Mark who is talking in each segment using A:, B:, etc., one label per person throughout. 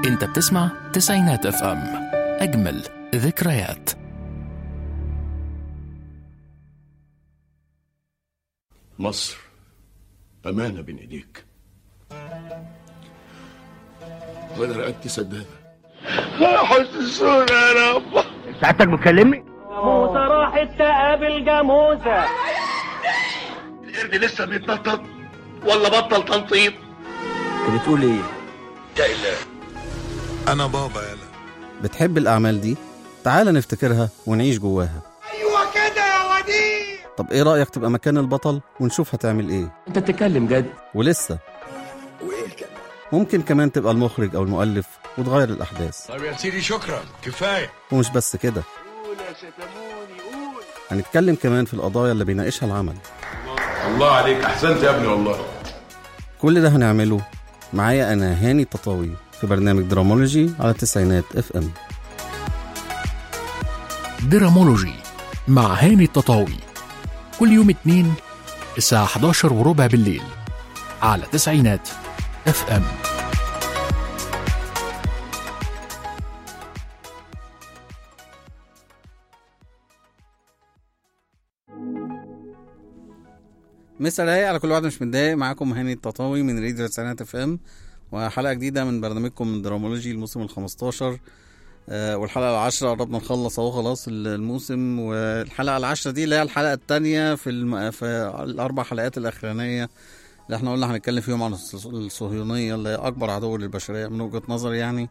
A: انت بتسمع تسعينات اف ام اجمل ذكريات
B: مصر أمانة بين إيديك وأنا رقبتي سدادة حسسونا يا رب
C: سعادتك بتكلمني؟
D: جاموسة راحت تقابل جاموسة
B: القرد لسه بيتنطط ولا بطل تنطيط
C: انت بتقول ايه؟
E: انا بابا يلا
F: بتحب الأعمال دي؟ تعال نفتكرها ونعيش جواها
G: ايوه كده يا وديع
F: طب إيه رأيك تبقى مكان البطل ونشوف هتعمل إيه؟
C: انت بتتكلم جد
F: ولسه
E: وايه الكلام
F: ممكن كمان تبقى المخرج أو المؤلف وتغير الأحداث
E: طب يا سيدي شكرا كفايه
F: ومش بس كده هنتكلم كمان في القضايا اللي بيناقشها العمل
B: الله عليك أحسنت يا ابني والله
F: كل ده هنعمله معايا أنا هاني التطاوي في برنامج درامولوجي على تسعينات اف ام
A: درامولوجي مع هاني التطاوي كل يوم اتنين الساعة 11 وربع بالليل على تسعينات اف ام
F: مسا رايق على كل واحد مش متضايق معاكم هاني التطاوي من راديو تسعينات اف ام وحلقه جديده من برنامجكم من درامولوجي الموسم ال 15 آه، والحلقه العاشرة قربنا نخلص اهو خلاص ال- الموسم والحلقه العاشرة دي اللي هي الحلقه الثانيه في الم... في الاربع حلقات الاخرانيه اللي احنا قلنا هنتكلم فيهم عن الص- الصهيونيه اللي هي اكبر عدو للبشريه من وجهه نظري يعني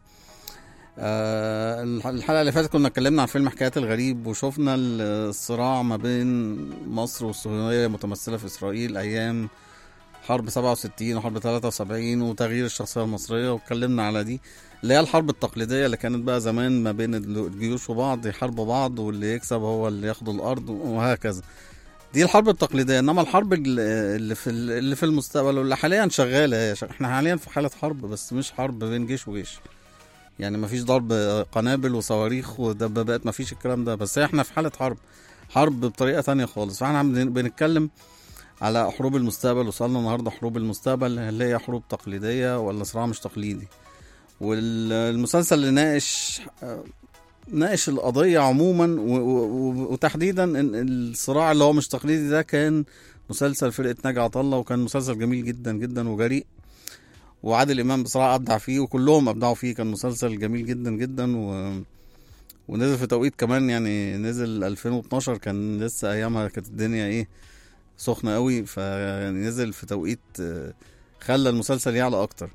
F: آه، الح- الحلقه اللي فاتت كنا اتكلمنا عن فيلم حكايات الغريب وشفنا الصراع ما بين مصر والصهيونيه متمثله في اسرائيل ايام حرب 67 وحرب 73 وتغيير الشخصيه المصريه واتكلمنا على دي اللي هي الحرب التقليديه اللي كانت بقى زمان ما بين الجيوش وبعض يحاربوا بعض واللي يكسب هو اللي ياخد الارض وهكذا دي الحرب التقليديه انما الحرب ال- اللي في ال- اللي في المستقبل واللي حاليا شغاله هي شغ- احنا حاليا في حاله حرب بس مش حرب بين جيش وجيش يعني مفيش ضرب قنابل وصواريخ ودبابات مفيش الكلام ده بس احنا في حاله حرب حرب بطريقه تانية خالص فاحنا بن- بنتكلم على حروب المستقبل وصلنا النهارده حروب المستقبل هل هي حروب تقليديه ولا صراع مش تقليدي والمسلسل اللي ناقش ناقش القضيه عموما و- و- و- وتحديدا إن الصراع اللي هو مش تقليدي ده كان مسلسل فرقه ناجي عطا الله وكان مسلسل جميل جدا جدا وجريء وعادل امام بصراحه ابدع فيه وكلهم ابدعوا فيه كان مسلسل جميل جدا جدا و... ونزل في توقيت كمان يعني نزل 2012 كان لسه ايامها كانت الدنيا ايه سخنه قوي فنزل في توقيت آه، خلى المسلسل يعلى اكتر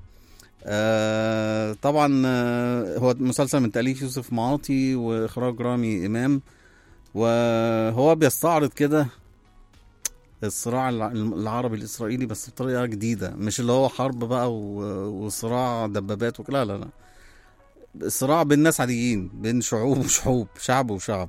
F: آه طبعا آه، هو مسلسل من تأليف يوسف معاطي واخراج رامي امام وهو بيستعرض كده الصراع الع- العربي الاسرائيلي بس بطريقه جديده مش اللي هو حرب بقى و- وصراع دبابات وكده لا لا لا صراع بين ناس عاديين بين شعوب وشعوب شعب وشعب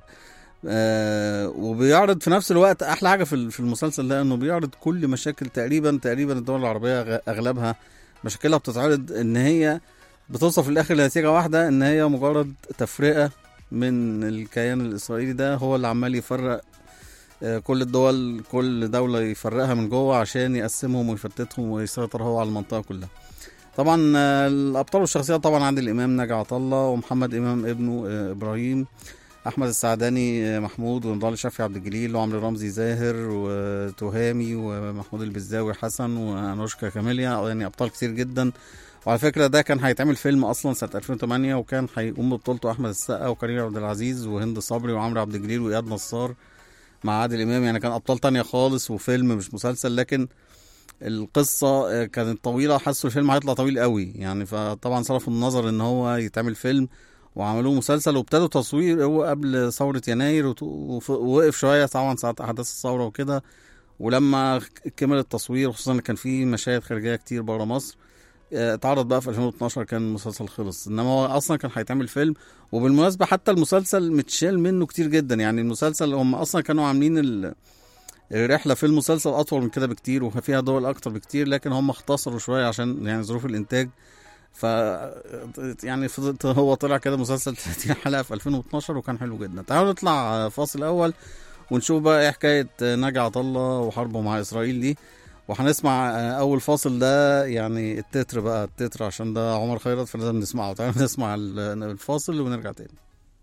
F: آه وبيعرض في نفس الوقت احلى حاجه في ال- في المسلسل ده انه بيعرض كل مشاكل تقريبا تقريبا الدول العربيه غ- اغلبها مشاكلها بتتعرض ان هي بتوصل في الاخر لنتيجه واحده ان هي مجرد تفرقه من الكيان الاسرائيلي ده هو اللي عمال يفرق آه، كل الدول كل دولة يفرقها من جوه عشان يقسمهم ويفتتهم ويسيطر هو على المنطقة كلها طبعا آه، الأبطال والشخصيات طبعا عادل إمام ناجي عطا الله ومحمد إمام ابنه آه، إبراهيم أحمد السعداني آه، محمود ونضال شافي عبد الجليل وعمرو رمزي زاهر وتهامي ومحمود البزاوي حسن وأنوشكا كاميليا يعني أبطال كتير جدا وعلى فكرة ده كان هيتعمل فيلم أصلا سنة 2008 وكان هيقوم ببطولته أحمد السقا وكريم عبد العزيز وهند صبري وعمرو عبد الجليل وإياد نصار مع عادل امام يعني كان ابطال تانية خالص وفيلم مش مسلسل لكن القصة آه، كانت طويلة حسوا الفيلم هيطلع طويل قوي يعني فطبعا صرفوا النظر ان هو يتعمل فيلم وعملوه مسلسل وابتدوا تصوير هو قبل ثورة يناير وت- وف- ووقف شوية طبعا ساعة أحداث الثورة وكده ولما كمل التصوير خصوصا إن كان في مشاهد خارجية كتير بره مصر آه، اتعرض بقى في 2012 كان المسلسل خلص انما هو اصلا كان هيتعمل فيلم وبالمناسبة حتى المسلسل متشال منه كتير جدا يعني المسلسل هم اصلا كانوا عاملين ال- الرحلة في المسلسل اطول من كده بكتير وفيها دول اكتر بكتير لكن هم اختصروا شوية عشان يعني ظروف الانتاج ف يعني فضلت هو طلع كده مسلسل 30 حلقة في 2012 وكان حلو جدا تعالوا نطلع فاصل اول ونشوف بقى ايه حكاية ناجي عطا الله وحربه مع اسرائيل دي وهنسمع آه، اول فاصل ده يعني التتر بقى التتر عشان ده عمر خيرت فلازم نسمعه تعالوا نسمع ال- الفاصل ونرجع تاني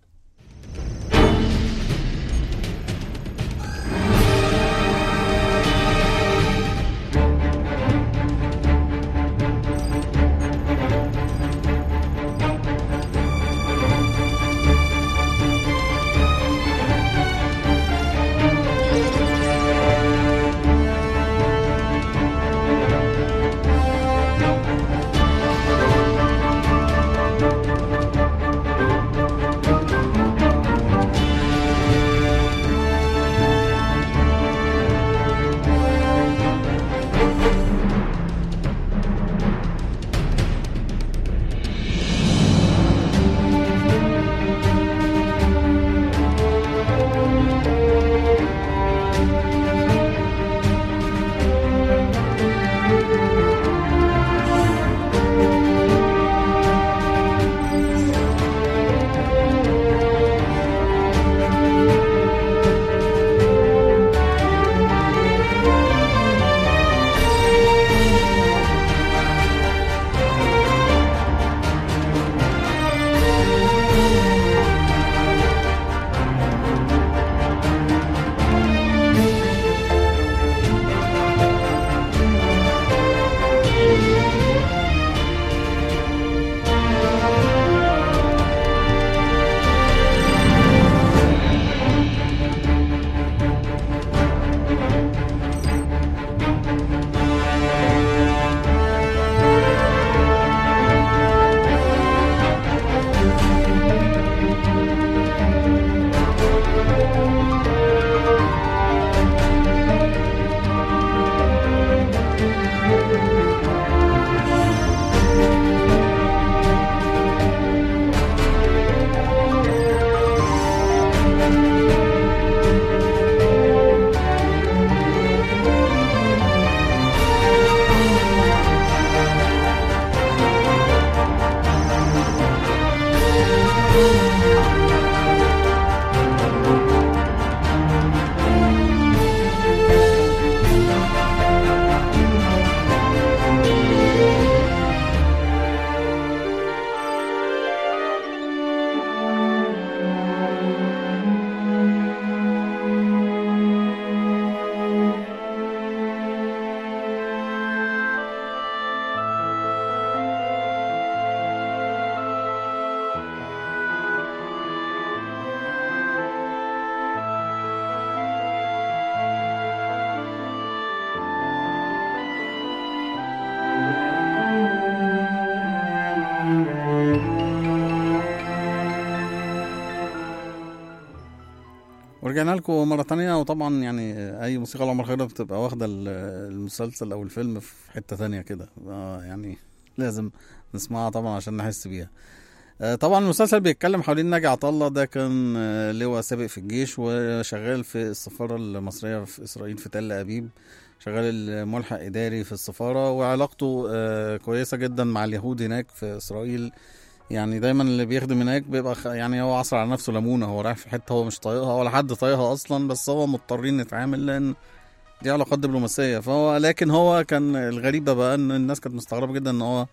F: ورجعنا لكم مرة تانية وطبعا يعني أي موسيقى لعمر خيرت بتبقى واخدة ال- المسلسل أو الفيلم في حتة تانية كده آه، يعني لازم نسمعها طبعا عشان نحس بيها آه، طبعا المسلسل بيتكلم حوالين ناجي عطا الله ده كان آه، لواء سابق في الجيش وشغال في السفارة المصرية في إسرائيل في تل أبيب شغال الملحق إداري في السفارة وعلاقته آه، كويسة جدا مع اليهود هناك في إسرائيل يعني دايما اللي بيخدم هناك بيبقى خ... يعني هو عصر على نفسه ليمونه هو رايح في حته هو مش طايقها ولا حد طايقها اصلا بس هو مضطرين نتعامل لان دي علاقات دبلوماسيه فهو لكن هو كان الغريبه بقى ان الناس كانت مستغربه جدا ان هو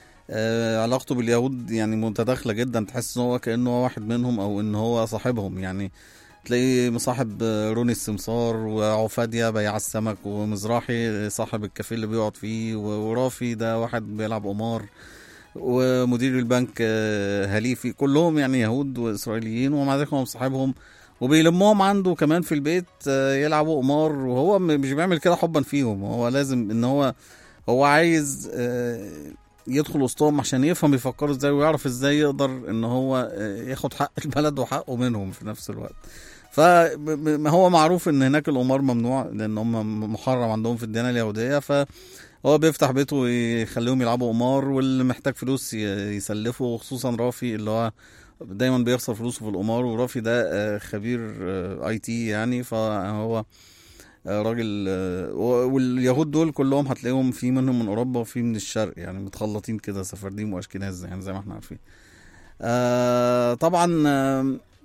F: آه علاقته باليهود يعني متداخله جدا تحس ان هو كانه هو واحد منهم او ان هو صاحبهم يعني تلاقيه مصاحب آه، روني السمسار وعفادية بياع السمك ومزراحي صاحب الكافيه اللي بيقعد فيه و- ورافي ده واحد بيلعب قمار ومدير البنك آه، هليفي كلهم يعني يهود واسرائيليين ومع ذلك هو مصاحبهم وبيلمهم عنده كمان في البيت آه، يلعبوا قمار وهو م- مش بيعمل كده حبا فيهم هو لازم ان هو هو عايز آه، يدخل وسطهم عشان يفهم بيفكروا ازاي ويعرف ازاي يقدر ان هو آه، ياخد حق البلد وحقه منهم في نفس الوقت فما هو معروف ان هناك القمار ممنوع لان هم محرم عندهم في الديانه اليهوديه ف هو بيفتح بيته ويخليهم يلعبوا قمار واللي محتاج فلوس ي- يسلفه وخصوصا رافي اللي هو دايما بيخسر فلوسه في القمار ورافي ده آه، خبير اي تي يعني فهو آه، راجل آه، و- واليهود دول كلهم هتلاقيهم في منهم من اوروبا وفي من الشرق يعني متخلطين كده سفرديم واشكناز يعني زي ما احنا عارفين آه طبعا آه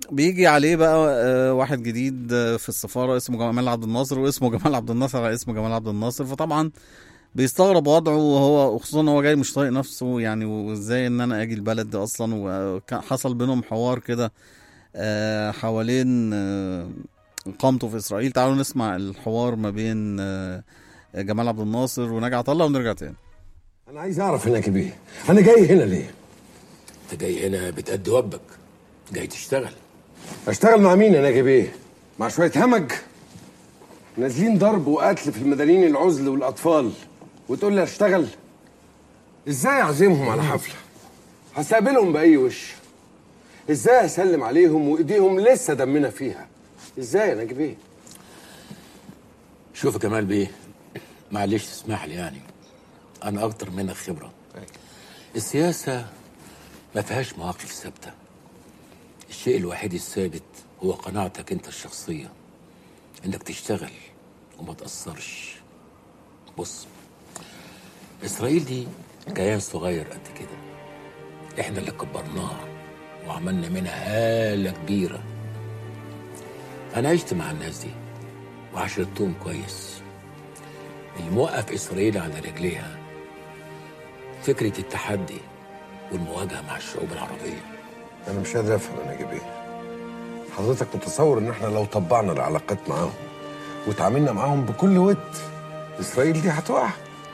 F: بيجي عليه بقى آه، واحد جديد آه، في السفاره اسمه جمال عبد الناصر واسمه جمال عبد الناصر على اسم جمال عبد الناصر فطبعا بيستغرب وضعه وهو وخصوصا ان هو جاي مش طايق نفسه يعني وازاي ان انا اجي البلد دي اصلا وكان حصل بينهم حوار كده آه، حوالين آه، اقامته في اسرائيل تعالوا نسمع الحوار ما بين آه، جمال عبد الناصر ونجع الله ونرجع تاني
E: انا عايز اعرف هناك بيه انا جاي هنا ليه
B: انت جاي هنا بتأدي واجبك جاي تشتغل
E: اشتغل مع مين هناك بيه مع شويه همج نازلين ضرب وقتل في المدنيين العزل والاطفال وتقول لي اشتغل ازاي اعزمهم على حفله هستقبلهم باي وش ازاي اسلم عليهم وايديهم لسه دمنا فيها ازاي انا ايه
B: شوف يا كمال بيه معلش تسمح لي يعني انا اكتر منك خبره السياسه ما فيهاش مواقف ثابته الشيء الوحيد الثابت هو قناعتك انت الشخصيه انك تشتغل وما تاثرش بص اسرائيل دي كيان صغير قد كده احنا اللي كبرناها وعملنا منها هاله كبيره انا عشت مع الناس دي وعشرتهم كويس اللي موقف اسرائيل على رجليها فكره التحدي والمواجهه مع الشعوب العربيه
E: انا مش قادر افهم انا ايه حضرتك متصور ان احنا لو طبعنا العلاقات معاهم وتعاملنا معاهم بكل ود اسرائيل دي هتقع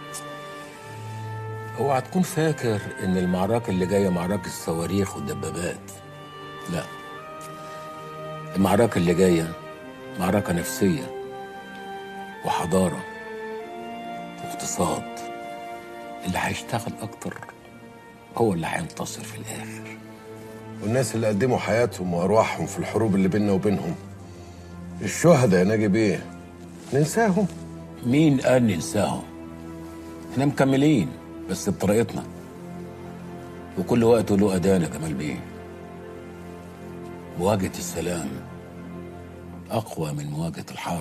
B: اوعى تكون فاكر ان المعركه اللي جايه معركه الصواريخ والدبابات لا المعركه اللي جايه معركه نفسيه وحضاره واقتصاد اللي هيشتغل اكتر هو اللي هينتصر في الاخر
E: والناس اللي قدموا حياتهم وارواحهم في الحروب اللي بيننا وبينهم الشهداء يا ناجي بيه ننساهم
B: مين قال ننساهم احنا مكملين بس بطريقتنا وكل وقت له أداة يا جمال بيه مواجهة السلام أقوى من مواجهة الحرب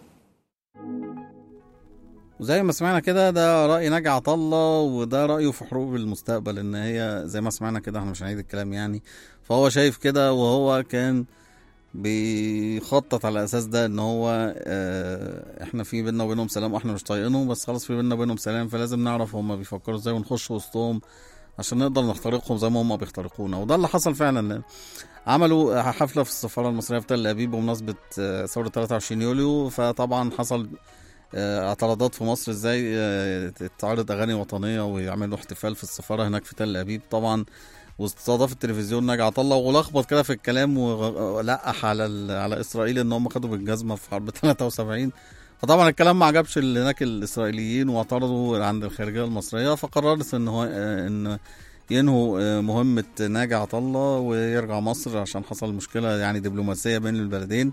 F: وزي ما سمعنا كده ده رأي ناجي عطا الله وده رأيه في حروب المستقبل ان هي زي ما سمعنا كده احنا مش هنعيد الكلام يعني فهو شايف كده وهو كان بيخطط على اساس ده ان هو اه احنا في بينا وبينهم سلام واحنا مش طايقينهم بس خلاص في بينا وبينهم سلام فلازم نعرف هم بيفكروا ازاي ونخش وسطهم عشان نقدر نخترقهم زي ما هم بيخترقونا وده اللي حصل فعلا عملوا حفله في السفاره المصريه في تل ابيب بمناسبه آه، ثوره 23 يوليو فطبعا حصل آه، اعتراضات في مصر ازاي آه، تتعرض اغاني وطنيه ويعملوا احتفال في السفاره هناك في تل ابيب طبعا واستضاف التلفزيون ناجي عطا الله ولخبط كده في الكلام ولقح على ال- على اسرائيل ان هم خدوا بالجزمه في حرب 73 فطبعا الكلام ما عجبش اللي هناك الاسرائيليين واعترضوا عند الخارجيه المصريه فقررت ان هو آه، ان ينهوا آه، مهمه ناجي عطا الله ويرجع مصر عشان حصل مشكله يعني دبلوماسيه بين البلدين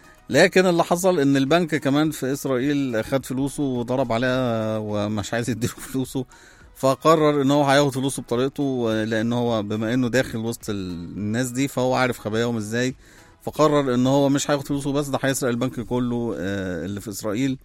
F: لكن اللي حصل ان البنك كمان في اسرائيل خد فلوسه وضرب عليها ومش عايز يديله فلوسه فقرر ان هو هياخد فلوسه بطريقته لان هو بما انه داخل وسط الناس دي فهو عارف خباياهم ازاي فقرر ان هو مش هياخد فلوسه بس ده هيسرق البنك كله آه، اللي في اسرائيل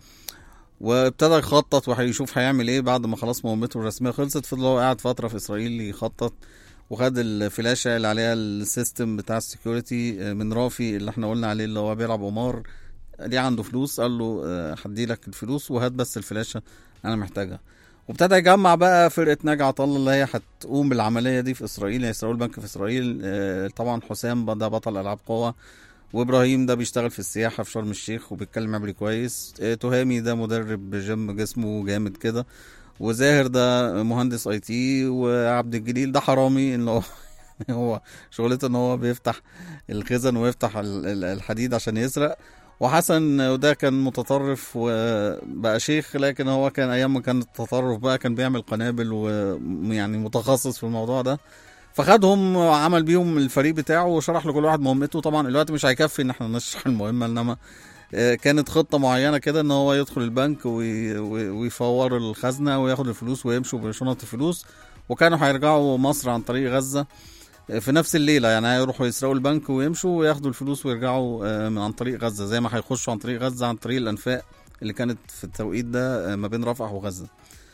F: وابتدى يخطط وهيشوف هيعمل ايه بعد ما خلاص مهمته الرسميه خلصت فضل هو قاعد فتره في اسرائيل يخطط وخد الفلاشه اللي عليها السيستم بتاع السكيورتي من رافي اللي احنا قلنا عليه اللي هو بيلعب قمار دي عنده فلوس قال له آه، هدي لك الفلوس وهات بس الفلاشه انا محتاجها وابتدى يجمع بقى فرقه ناجي عطا الله اللي هي هتقوم بالعمليه دي في اسرائيل هيسرقوا البنك في اسرائيل آه، طبعا حسام ده بطل العاب قوه وابراهيم ده بيشتغل في السياحه في شرم الشيخ وبيتكلم عبري كويس آه، تهامي ده مدرب جيم جسمه جامد كده وزاهر ده مهندس اي تي وعبد الجليل ده حرامي ان هو هو شغلته ان هو بيفتح الخزن ويفتح ال- ال- الحديد عشان يسرق وحسن وده كان متطرف وبقى شيخ لكن هو كان ايام ما كان التطرف بقى كان بيعمل قنابل ويعني متخصص في الموضوع ده فخدهم وعمل بيهم الفريق بتاعه وشرح لكل واحد مهمته طبعا الوقت مش هيكفي ان احنا نشرح المهمه انما آه، كانت خطه معينه كده ان هو يدخل البنك وي- وي- ويفور الخزنه وياخد الفلوس ويمشوا بشنط الفلوس وكانوا هيرجعوا مصر عن طريق غزه آه، في نفس الليله يعني هيروحوا يسرقوا البنك ويمشوا وياخدوا الفلوس ويرجعوا آه، من عن طريق غزه زي ما هيخشوا عن طريق غزه عن طريق الانفاق اللي كانت في التوقيت ده آه، ما بين رفح وغزه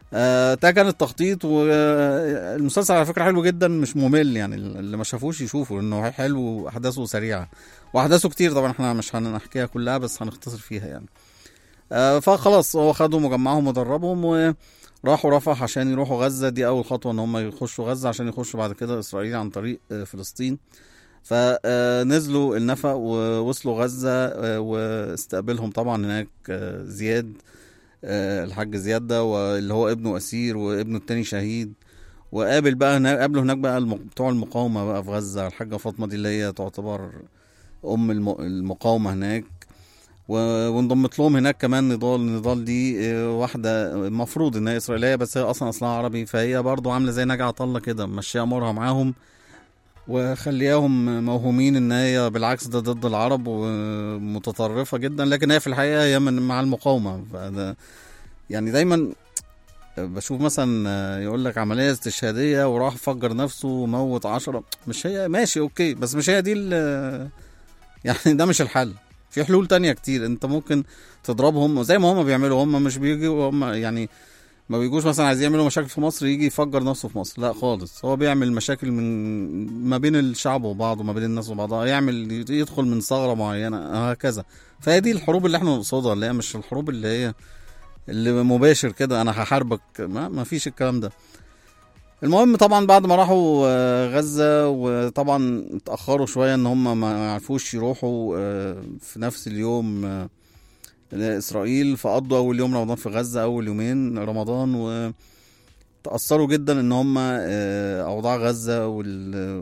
F: آه، ده كان التخطيط والمسلسل على فكره حلو جدا مش ممل يعني اللي ما شافوش يشوفوا لانه حلو واحداثه سريعه واحداثه كتير طبعا احنا مش هنحكيها كلها بس هنختصر فيها يعني آه، فخلاص هو خدهم وجمعهم ودربهم وراحوا رفح عشان يروحوا غزه دي اول خطوه ان هم يخشوا غزه عشان يخشوا بعد كده اسرائيل عن طريق آه، فلسطين فنزلوا النفق ووصلوا غزه آه، واستقبلهم طبعا هناك آه، زياد آه، الحاج زياد ده واللي هو ابنه اسير وابنه التاني شهيد وقابل بقى هناك قابلوا هناك بقى الم- بتوع المقاومه بقى في غزه الحاجه فاطمه دي اللي هي تعتبر ام الم- المقاومه هناك و- وانضمت لهم هناك كمان نضال نضال دي آه، واحده المفروض انها اسرائيليه بس هي اصلا اصلها عربي فهي برضو عامله زي نجعه الله كده ماشيه امورها معاهم وخلياهم موهومين ان هي بالعكس ده ضد العرب ومتطرفه جدا لكن هي في الحقيقه هي من مع المقاومه فده يعني دايما بشوف مثلا يقول لك عمليه استشهاديه وراح فجر نفسه وموت عشرة مش هي ماشي اوكي بس مش هي دي ال- يعني ده مش الحل في حلول تانية كتير انت ممكن تضربهم زي ما هم بيعملوا هم مش بيجوا هم يعني ما بيجوش مثلا عايزين يعملوا مشاكل في مصر يجي يفجر نفسه في مصر لا خالص هو بيعمل مشاكل من ما بين الشعب وبعض وما بين الناس وبعضها يعمل يدخل من ثغره معينه هكذا فهي دي الحروب اللي احنا نقصدها اللي هي مش الحروب اللي هي اللي مباشر كده انا هحاربك ما, ما فيش الكلام ده المهم طبعا بعد ما راحوا آه، غزة وطبعا اتأخروا شوية ان هم ما عرفوش يروحوا آه، في نفس اليوم آه، لإسرائيل فقضوا أول يوم رمضان في غزة أول يومين رمضان وتأثروا جدا ان هم آه، أوضاع غزة وال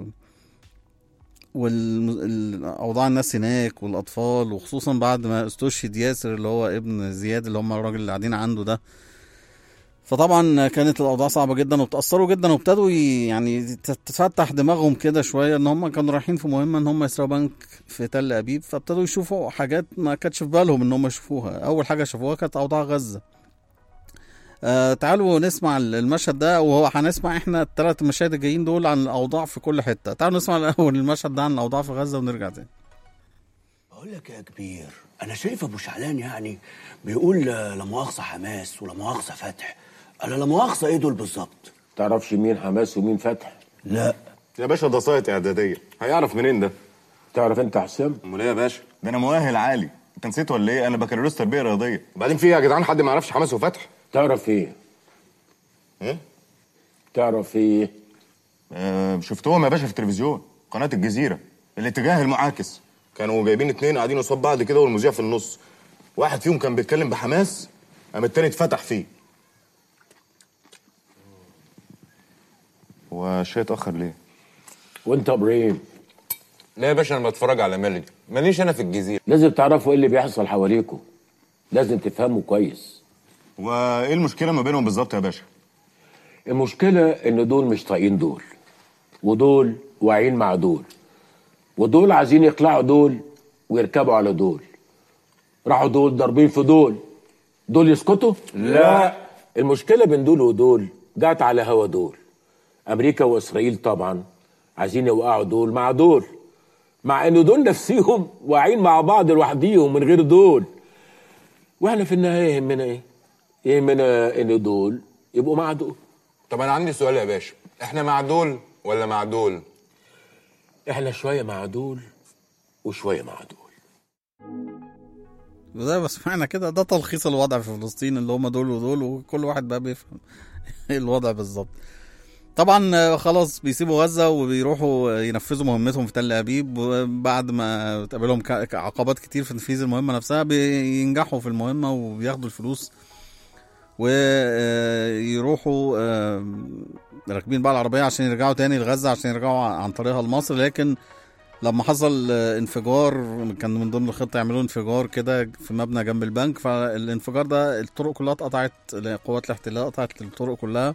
F: والاوضاع الناس هناك والاطفال وخصوصا بعد ما استشهد ياسر اللي هو ابن زياد اللي هم الراجل اللي قاعدين عنده ده فطبعا كانت الاوضاع صعبه جدا وتاثروا جدا وابتدوا ي- يعني تتفتح دماغهم كده شويه ان هم كانوا رايحين في مهمه ان هم يسرقوا بنك في تل ابيب فابتدوا يشوفوا حاجات ما كانتش في بالهم ان هم يشوفوها اول حاجه شافوها كانت اوضاع غزه آه تعالوا نسمع المشهد ده وهو هنسمع احنا الثلاث مشاهد الجايين دول عن الاوضاع في كل حته تعالوا نسمع الاول المشهد ده عن الاوضاع في غزه ونرجع تاني
H: بقول لك يا كبير انا شايف ابو شعلان يعني بيقول آه، لا مؤاخذه حماس ولا مؤاخذه فتح انا لا مؤاخذه ايه دول بالظبط
I: تعرفش مين حماس ومين فتح
H: لا
J: يا باشا ده سايت اعداديه هيعرف منين ده
I: تعرف انت حسام
J: امال ايه يا باشا ده انا مؤهل عالي انت نسيت ولا ايه انا بكالوريوس تربيه رياضيه وبعدين في إيه يا جدعان حد ما يعرفش حماس وفتح
I: تعرف ايه
J: ايه
I: تعرف ايه
J: آه شفتهم يا باشا في التلفزيون قناه الجزيره الاتجاه المعاكس كانوا جايبين اتنين قاعدين قصاد بعض كده والمذيع في النص واحد فيهم كان بيتكلم بحماس قام التاني اتفتح فيه هو الشاي اتاخر ليه
I: وانت يا ابراهيم
K: لا يا باشا انا بتفرج على ميلودي ماليش انا في الجزيره
I: لازم تعرفوا ايه اللي بيحصل حواليكوا لازم تفهموا كويس
J: وايه المشكله ما بينهم بالظبط يا باشا
I: المشكله ان دول مش طايقين دول ودول واعيين مع دول ودول عايزين يقلعوا دول ويركبوا على دول راحوا دول ضاربين في دول دول يسكتوا لا المشكله بين دول ودول جات على هوا دول امريكا واسرائيل طبعا عايزين يوقعوا دول مع دول مع ان دول نفسيهم واعيين مع بعض لوحديهم من غير دول واحنا في النهايه يهمنا ايه يهمنا ان دول يبقوا مع دول
K: طب انا عندي سؤال يا باشا احنا مع دول ولا مع دول
I: احنا شويه مع دول وشويه مع دول
F: وده بس معنى كده ده تلخيص الوضع في فلسطين اللي هم دول ودول وكل واحد بقى بيفهم ايه الوضع بالظبط طبعا آه، خلاص بيسيبوا غزه وبيروحوا ينفذوا مهمتهم في تل ابيب وبعد ما تقابلهم ك- ك- عقبات كتير في تنفيذ المهمه نفسها بينجحوا في المهمه وبياخدوا الفلوس ويروحوا راكبين بقى العربيه عشان يرجعوا تاني لغزه عشان يرجعوا عن طريقها لمصر لكن لما حصل آه، انفجار كان من ضمن الخطه يعملوا انفجار كده في مبنى جنب البنك فالانفجار ده الطرق كلها اتقطعت قوات الاحتلال قطعت الطرق كلها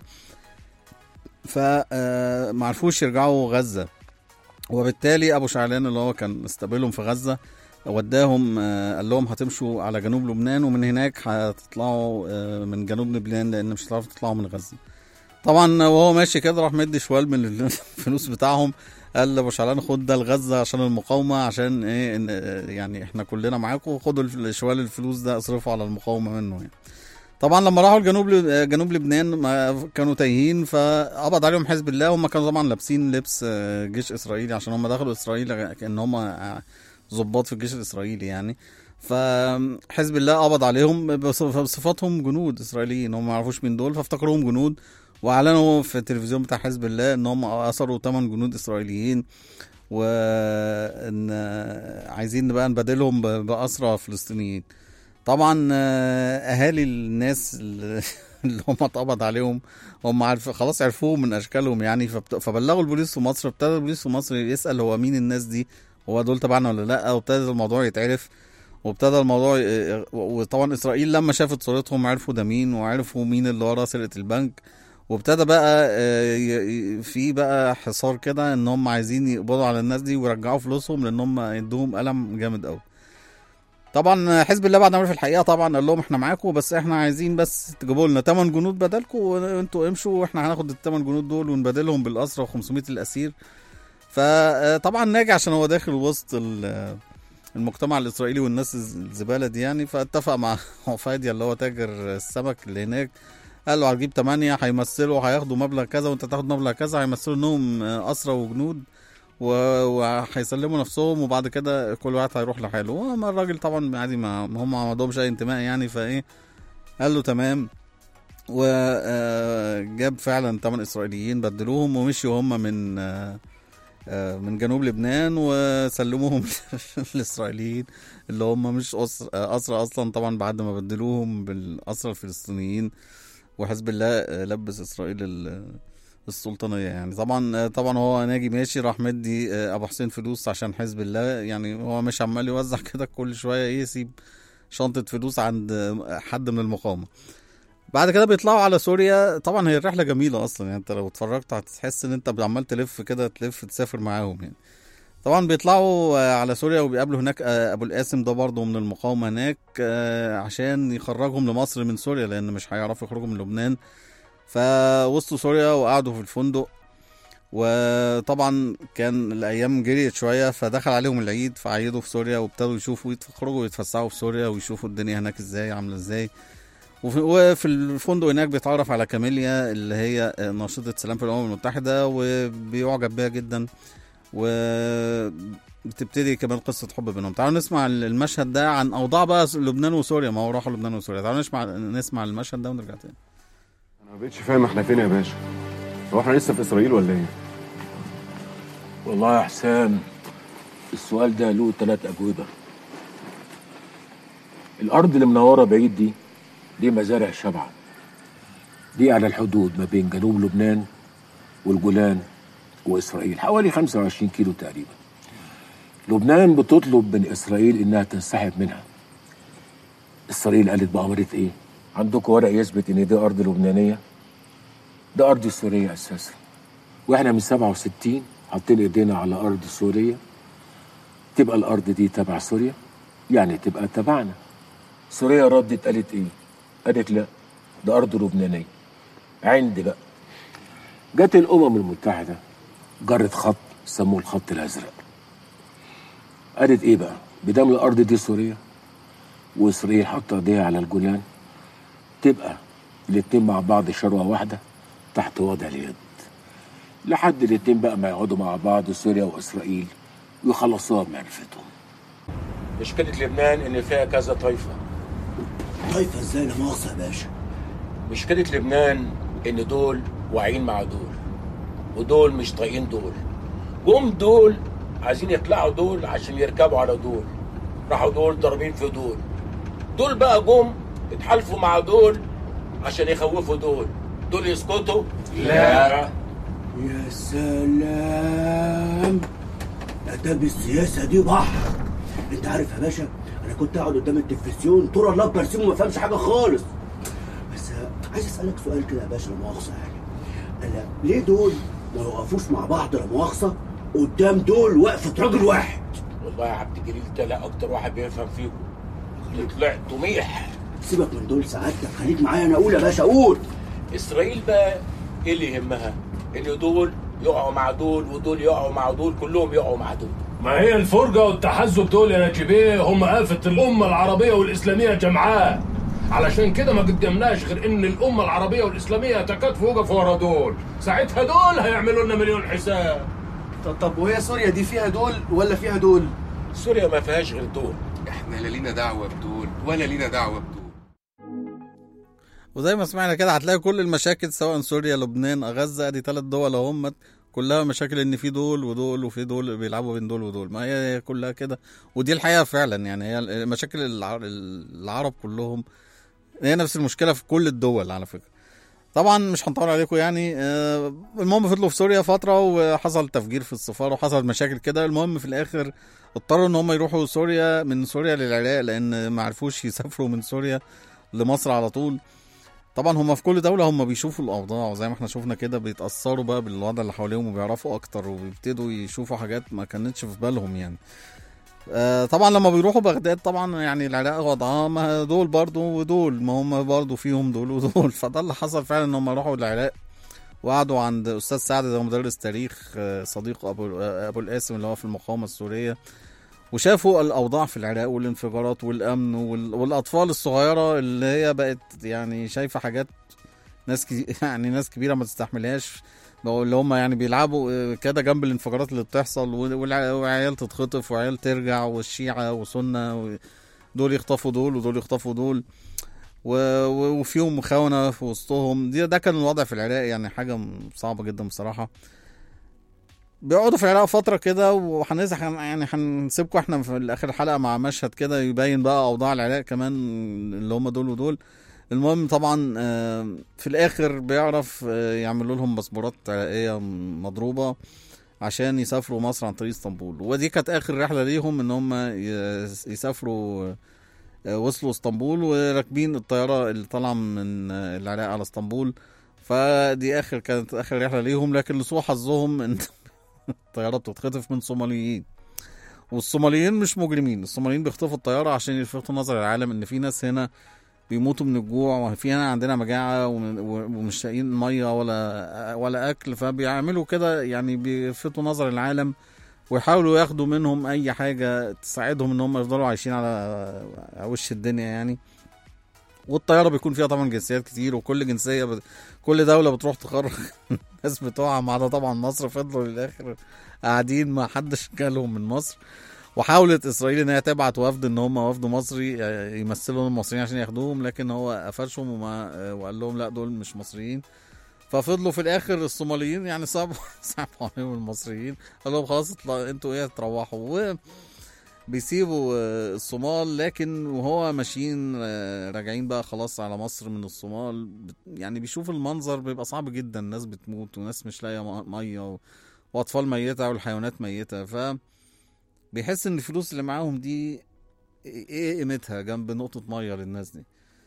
F: فما عرفوش يرجعوا غزه وبالتالي ابو شعلان اللي هو كان استقبلهم في غزه وداهم آه، قال لهم هتمشوا على جنوب لبنان ومن هناك هتطلعوا آه، من جنوب لبنان لان مش هتعرفوا تطلعوا من غزه طبعا وهو ماشي كده راح مدي شوال من الفلوس بتاعهم قال لابو شعلان خد ده لغزه عشان المقاومه عشان ايه إن آه، يعني احنا كلنا معاكم خدوا الف- شوال الفلوس ده اصرفوا على المقاومه منه يعني طبعا لما راحوا لجنوب لب- جنوب لبنان ما كانوا تايهين فقبض عليهم حزب الله هم كانوا طبعا لابسين لبس آه، جيش اسرائيلي عشان هم دخلوا اسرائيل كان هم آه، ضباط في الجيش الاسرائيلي يعني فحزب الله قبض عليهم بصف- بصفتهم جنود اسرائيليين هم ما يعرفوش مين دول فافتكروهم جنود واعلنوا في التلفزيون بتاع حزب الله ان هم اسروا 8 جنود اسرائيليين وان عايزين بقى نبادلهم ب- باسرى فلسطينيين طبعا آه، اهالي الناس اللي اللي هم اتقبض عليهم هم عارف خلاص عرفوهم من اشكالهم يعني فبت- فبلغوا البوليس في مصر ابتدى البوليس في مصر يسال هو مين الناس دي هو دول تبعنا ولا لا وابتدى الموضوع يتعرف وابتدى الموضوع ي- وطبعا اسرائيل لما شافت صورتهم عرفوا ده مين وعرفوا مين اللي ورا سرقه البنك وابتدى بقى آه، ي- ي- في بقى حصار كده ان هم عايزين يقبضوا على الناس دي ويرجعوا فلوسهم لان هم يدوهم قلم جامد قوي طبعا حزب الله بعد ما عرف الحقيقه طبعا قال لهم احنا معاكم بس احنا عايزين بس تجيبوا لنا 8 جنود بدلكم وانتوا امشوا واحنا هناخد ال 8 جنود دول ونبادلهم بالاسرى و500 الاسير فطبعا ناجي عشان هو داخل وسط ال- المجتمع الاسرائيلي والناس الز- الزباله دي يعني فاتفق مع عفادي اللي هو تاجر السمك اللي هناك قال له هتجيب 8 هيمثلوا هياخدوا مبلغ كذا وانت تاخد مبلغ كذا هيمثلوا انهم اسرى وجنود و- وهيسلموا نفسهم وبعد كده كل واحد هيروح لحاله وما الراجل طبعا عادي ما ما هم ما عندهمش اي انتماء يعني فايه قال له تمام وجاب فعلا ثمان اسرائيليين بدلوهم ومشيوا هم من آه، آه، من جنوب لبنان وسلموهم للاسرائيليين اللي هم مش أسر- آه، اسرى اصلا طبعا بعد ما بدلوهم بالاسرى الفلسطينيين وحزب الله آه، لبس اسرائيل ال- السلطانيه يعني طبعا طبعا هو ناجي ماشي راح مدي آه، ابو حسين فلوس عشان حزب الله يعني هو مش عمال يوزع كده كل شويه ايه يسيب شنطه فلوس عند آه، حد من المقاومه بعد كده بيطلعوا على سوريا طبعا هي الرحله جميله اصلا يعني انت لو اتفرجت هتحس ان انت عمال تلف كده تلف تسافر معاهم يعني طبعا بيطلعوا آه، على سوريا وبيقابلوا هناك آه، ابو القاسم ده برضه من المقاومه هناك آه، عشان يخرجهم لمصر من سوريا لان مش هيعرفوا يخرجوا من لبنان فوصلوا سوريا وقعدوا في الفندق وطبعا كان الايام جريت شويه فدخل عليهم العيد فعيدوا في سوريا وابتدوا يشوفوا يخرجوا ويتفسحوا في سوريا ويشوفوا الدنيا هناك ازاي عامله ازاي وفي, وفي الفندق هناك بيتعرف على كاميليا اللي هي ناشطة سلام في الأمم المتحدة وبيعجب بيها جدا وبتبتدي كمان قصة حب بينهم تعالوا نسمع المشهد ده عن أوضاع بقى لبنان وسوريا ما هو راحوا لبنان وسوريا تعالوا نسمع نسمع المشهد ده ونرجع تاني
E: انا ما بقتش فاهم احنا فين يا باشا هو احنا لسه في اسرائيل ولا ايه
I: والله يا حسام السؤال ده له ثلاث أجوبة الأرض اللي منورة بعيد دي دي مزارع شبعة دي على الحدود ما بين جنوب لبنان والجولان وإسرائيل حوالي 25 كيلو تقريبا لبنان بتطلب من إسرائيل إنها تنسحب منها إسرائيل قالت بأمرة إيه؟ عندكم ورق يثبت إن دي أرض لبنانية؟ ده أرض سورية أساسا وإحنا من 67 حاطين إيدينا على أرض سورية تبقى الأرض دي تبع سوريا يعني تبقى تبعنا سوريا ردت قالت إيه؟ قالت لا ده أرض لبنانية عندي بقى جت الأمم المتحدة جرت خط سموه الخط الأزرق قالت إيه بقى؟ بدام الأرض دي سوريا وإسرائيل حاطة إيديها على الجولان تبقى الاتنين مع بعض شروة واحدة تحت وضع اليد لحد الاتنين بقى ما يقعدوا مع بعض سوريا وإسرائيل ويخلصوها بمعرفتهم مشكلة لبنان إن فيها كذا طائفة
H: طايفه ازاي لا مؤاخذه يا باشا
I: مشكلة لبنان إن دول واعيين مع دول ودول مش طايقين دول جم دول عايزين يطلعوا دول عشان يركبوا على دول راحوا دول ضاربين في دول دول بقى جم اتحالفوا مع دول عشان يخوفوا دول دول يسكتوا
H: لا. يا سلام اداب السياسه دي بحر انت عارف يا باشا انا كنت قاعد قدام التلفزيون طول الله برسيم وما فهمش حاجه خالص بس عايز اسالك سؤال كده يا باشا لا مؤاخذه يعني انا ليه دول ما يوقفوش مع بعض لا مؤاخذه قدام دول وقفه راجل واحد
I: والله يا عبد الجليل ده لا أكتر واحد بيفهم فيكم طلعت طميح
H: سيبك من دول سعادتك خليك معايا انا اقول يا باشا قول
I: اسرائيل بقى ايه اللي يهمها؟ ان دول يقعوا مع دول ودول يقعوا مع دول كلهم يقعوا مع دول
L: ما هي الفرقة والتحزب دول يا نجيبيه هم آفة الأمة العربية والإسلامية جمعاء
I: علشان كده ما قدمناش غير ان الامه العربيه والاسلاميه يتكاتفوا وقفوا ورا دول ساعتها دول هيعملوا لنا مليون حساب
L: طب طب وهي سوريا دي فيها دول ولا فيها دول؟
I: سوريا ما فيهاش غير دول
M: احنا لا لينا دعوه بدول ولا لينا دعوه بدول
F: وزي ما سمعنا كده هتلاقي كل المشاكل سواء سوريا لبنان غزه ادي ثلاث دول اهم كلها مشاكل ان في دول ودول وفي دول بيلعبوا بين دول ودول ما هي كلها كده ودي الحقيقه فعلا يعني هي مشاكل الع- العرب كلهم هي نفس المشكله في كل الدول على فكره طبعا مش هنطول عليكم يعني آه، المهم فضلوا في سوريا فتره وحصل تفجير في السفاره وحصل مشاكل كده المهم في الاخر اضطروا ان هم يروحوا سوريا من سوريا للعراق لان ما عرفوش يسافروا من سوريا لمصر على طول طبعا هم في كل دولة هم بيشوفوا الأوضاع وزي ما احنا شفنا كده بيتأثروا بقى بالوضع اللي حواليهم وبيعرفوا أكتر وبيبتدوا يشوفوا حاجات ما كانتش في بالهم يعني آه طبعا لما بيروحوا بغداد طبعا يعني العراق وضعها ما دول برضو ودول ما هم برضو فيهم دول ودول فده اللي حصل فعلا ان هم راحوا العراق وقعدوا عند استاذ سعد ده مدرس تاريخ آه، صديق ابو آه، ابو القاسم اللي هو في المقاومه السوريه وشافوا الاوضاع في العراق والانفجارات والامن وال... والاطفال الصغيره اللي هي بقت يعني شايفه حاجات ناس كي... يعني ناس كبيره ما تستحملهاش بقوا اللي هم يعني بيلعبوا آه، كده جنب الانفجارات اللي بتحصل وال- والع- وعيال تتخطف وعيال ترجع والشيعه وسنه و... دول يخطفوا دول ودول يخطفوا دول و... و- وفيهم خونه في وسطهم دي ده كان الوضع في العراق يعني حاجه م- صعبه جدا بصراحه بيقعدوا في العراق فتره كده وهنزح يعني هنسيبكم احنا في اخر الحلقه مع مشهد كده يبين بقى اوضاع العراق كمان اللي هم دول ودول المهم طبعا آه، في الاخر بيعرف آه، يعملوا لهم باسبورات عراقيه مضروبه عشان يسافروا مصر عن طريق اسطنبول ودي كانت اخر رحله ليهم ان هم يس- يسافروا آه، وصلوا اسطنبول وراكبين الطياره اللي طالعه من آه، العراق على اسطنبول فدي اخر كانت اخر رحله ليهم لكن لسوء حظهم ان الطياره بتتخطف من صوماليين والصوماليين مش مجرمين الصوماليين بيخطفوا الطياره عشان يلفتوا نظر العالم ان في ناس هنا بيموتوا من الجوع وفي هنا عندنا مجاعه وم- ومش لاقيين ميه ولا ولا اكل فبيعملوا كده يعني بيلفتوا نظر العالم ويحاولوا ياخدوا منهم اي حاجه تساعدهم ان هم يفضلوا عايشين على على وش الدنيا يعني والطياره بيكون فيها طبعا جنسيات كتير وكل جنسيه بت... كل دوله بتروح تخرج الناس بتوعها ما عدا طبعا مصر فضلوا للاخر قاعدين ما حدش جالهم من مصر وحاولت اسرائيل ان هي تبعت وفد ان هم وفد مصري يمثلوا المصريين عشان ياخدوهم لكن هو قفشهم وما وقال لهم لا دول مش مصريين ففضلوا في الاخر الصوماليين يعني صعبوا صعبوا عليهم المصريين قال لهم خلاص اطلع- انتوا ايه تروحوا و بيسيبوا آه، الصومال لكن وهو ماشيين آه، راجعين بقى خلاص على مصر من الصومال بت- يعني بيشوف المنظر بيبقى صعب جدا ناس بتموت وناس مش لاقيه م- ميه و- واطفال ميته والحيوانات ميته ف بيحس ان الفلوس اللي معاهم دي ايه قيمتها جنب نقطه ميه للناس دي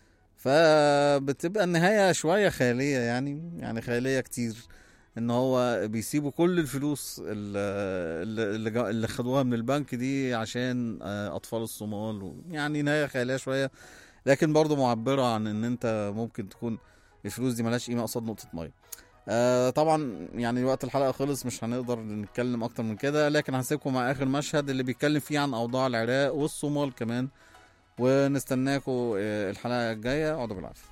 F: فبتبقى النهايه شويه خياليه يعني يعني خياليه كتير ان هو بيسيبوا كل الفلوس اللي, اللي, جا- اللي خدوها من البنك دي عشان آه، اطفال الصومال و- يعني نهايه خياليه شويه لكن برضو معبره عن ان انت ممكن تكون الفلوس دي ملهاش قيمه قصاد نقطه ميه آه طبعا يعني وقت الحلقه خلص مش هنقدر نتكلم اكتر من كده لكن هسيبكم مع اخر مشهد اللي بيتكلم فيه عن اوضاع العراق والصومال كمان ونستناكم آه، الحلقه الجايه اقعدوا بالعافيه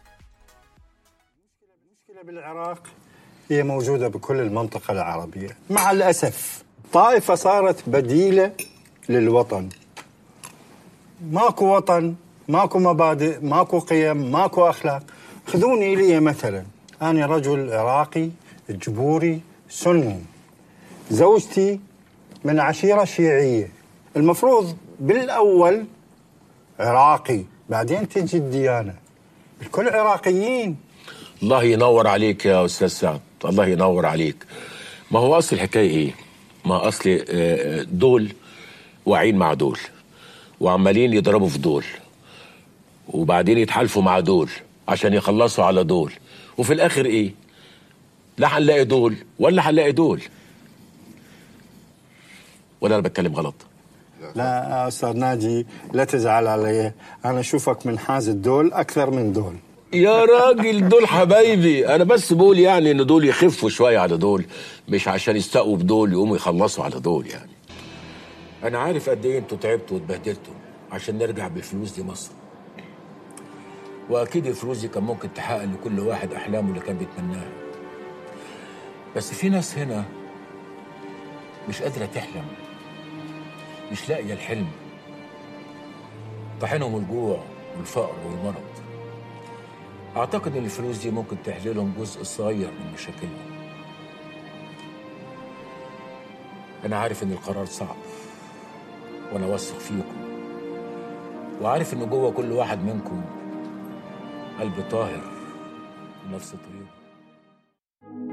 N: المشكلة بالعراق هي موجودة بكل المنطقة العربية مع الأسف طائفة صارت بديلة للوطن ماكو وطن ماكو مبادئ ماكو قيم ماكو أخلاق خذوني لي مثلا أنا رجل عراقي جبوري سني زوجتي من عشيرة شيعية المفروض بالأول عراقي بعدين تجي الديانة الكل عراقيين
I: الله ينور عليك يا استاذ سعد الله ينور عليك ما هو اصل الحكايه ايه ما اصل آه، دول واعين مع دول وعمالين يضربوا في دول وبعدين يتحالفوا مع دول عشان يخلصوا على دول وفي الاخر ايه لا هنلاقي دول ولا هنلاقي دول ولا انا بتكلم غلط
N: لا استاذ ناجي لا تزعل علي انا اشوفك من حاز الدول اكثر من دول
I: يا راجل دول حبايبي انا بس بقول يعني ان دول يخفوا شويه على دول مش عشان يستقوا بدول يقوموا يخلصوا على دول يعني انا عارف قد ايه انتوا تعبتوا واتبهدلتوا عشان نرجع بالفلوس دي مصر
B: واكيد الفلوس دي كان ممكن تحقق لكل واحد احلامه اللي كان بيتمناها بس في ناس هنا مش قادره تحلم مش لاقيه الحلم طاحنهم الجوع والفقر والمرض اعتقد ان الفلوس دي ممكن تحل لهم جزء صغير من مشاكلهم انا عارف ان القرار صعب وانا واثق فيكم وعارف ان جوه كل واحد منكم قلب طاهر ونفس طيبه